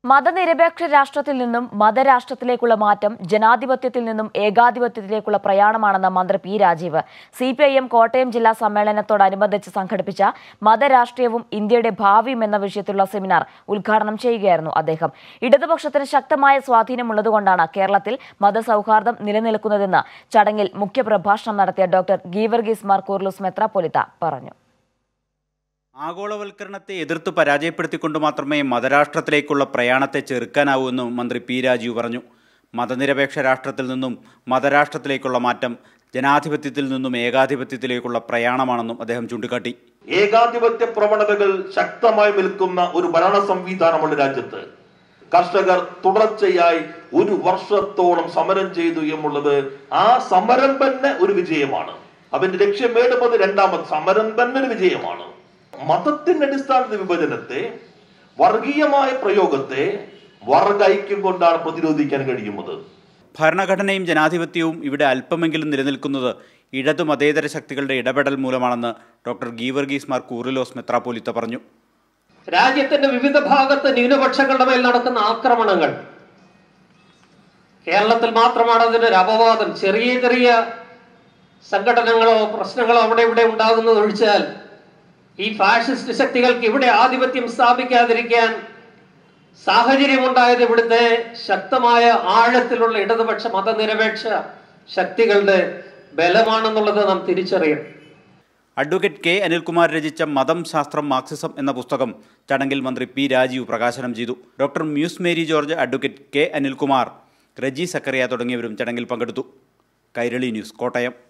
മതനിരപേക്ഷ രാഷ്ട്രത്തിൽ നിന്നും മതരാഷ്ട്രത്തിലേക്കുള്ള മാറ്റം ജനാധിപത്യത്തിൽ നിന്നും ഏകാധിപത്യത്തിലേക്കുള്ള പ്രയാണമാണെന്ന് മന്ത്രി P Rajeev C P I M Kottayam ജില്ലാ സമ്മേളനത്തോടനുബന്ധിച്ച് സംഘടിപ്പിച്ച മതരാഷ്ട്രീയവും ഇന്ത്യയുടെ ഭാവിയും എന്ന വിഷയത്തിലുള്ള സെമിനാർ ഉദ്ഘാടനം ചെയ്യുകയായിരുന്നു അദ്ദേഹം ഇടതുപക്ഷത്തിന് ശക്തമായ സ്വാധീനമുള്ളതുകൊണ്ടാണ് കേരളത്തിൽ മതസൗഹാർദ്ദം നിലനിൽക്കുന്നതെന്ന് ചടങ്ങിൽ മുഖ്യപ്രഭാഷണം നടത്തിയ ഡോക്ടർ ഗീവർഗീസ് മാർ കൂർലൂസ് മെത്രാപ്പൊലിത്ത പറഞ്ഞു ആഗോളവൽക്കരണത്തെ എതിർത്ത് പരാജയപ്പെടുത്തിക്കൊണ്ട് മാത്രമേ മതരാഷ്ട്രത്തിലേക്കുള്ള പ്രയാണത്തെ ചെറുക്കാനാവൂ എന്നും മന്ത്രി പി രാജീവ് പറഞ്ഞു മതനിരപേക്ഷ രാഷ്ട്രത്തിൽ നിന്നും മതരാഷ്ട്രത്തിലേക്കുള്ള മാറ്റം ജനാധിപത്യത്തിൽ നിന്നും ഏകാധിപത്യത്തിലേക്കുള്ള പ്രയാണമാണെന്നും അദ്ദേഹം ചൂണ്ടിക്കാട്ടി ഏകാധിപത്യ പ്രവണതകൾ ശക്തമായി നിൽക്കുന്ന ഒരു ഭരണ സംവിധാനമുള്ള രാജ്യത്ത് കർഷകർ തുടർച്ചയായി ഒരു വർഷത്തോളം സമരം ചെയ്തു എന്നുള്ളത് ആ സമരം തന്നെ ഒരു വിജയമാണ് അവന്റെ ലക്ഷ്യം നേടുന്നത് രണ്ടാമത് സമരം തന്നെ ഒരു വിജയമാണ് മതത്തിന്റെ അടിസ്ഥാനത്തിൽ വിഭജനത്തെ വർഗീയമായ പ്രയോഗത്തെ വർഗ ഐക്യം കൊണ്ടാണ് പ്രതിരോധിക്കാൻ കഴിയുന്നത് ഭരണഘടനയും ജനാധിപത്യവും ഇവിടെ അല്പമെങ്കിലും നിലനിൽക്കുന്നത് ഇടതു മതേതര ശക്തികളുടെ ഇടപെടൽ മൂലമാണെന്ന് ഡോക്ടർ ഗീവർഗീസ് മാർ കൂറിലോസ് മെത്രാപ്പോലിത്ത പറഞ്ഞു രാജ്യത്തിന്റെ വിവിധ ഭാഗത്ത് ന്യൂനപക്ഷങ്ങളുടെ മേൽ നടക്കുന്ന ആക്രമണങ്ങൾ കേരളത്തിൽ മാത്രമാണ് അതിനൊരു അപവാദം ചെറിയ ചെറിയ സംഘടനകളോ പ്രശ്നങ്ങളോ അവിടെ ഇവിടെ ഉണ്ടാകുന്നത് ഒഴിച്ചാൽ ഈ ഫാഷിസ്റ്റ് ശക്തികൾക്ക് ഇവിടെ ആധിപത്യം സ്ഥാപിക്കാതിരിക്കാൻ സാഹചര്യമുണ്ടായത് ഇവിടുത്തെ ശക്തമായ ആഴത്തിലുള്ള ഇടതുപക്ഷ മതനിരപേക്ഷ ശക്തികളുടെ ബലമാണെന്നുള്ളത് നാം തിരിച്ചറിയണം അഡ്വക്കേറ്റ് കെ അനിൽകുമാർ രചിച്ച മതം ശാസ്ത്രം മാർക്സിസം എന്ന പുസ്തകം ചടങ്ങിൽ മന്ത്രി പി രാജീവ് പ്രകാശനം ചെയ്തു doctor Muse Mary George advocate K Anilkumar Reji Zacharia തുടങ്ങിയവരും ചടങ്ങിൽ പങ്കെടുത്തു കൈരളി ന്യൂസ് കോട്ടയം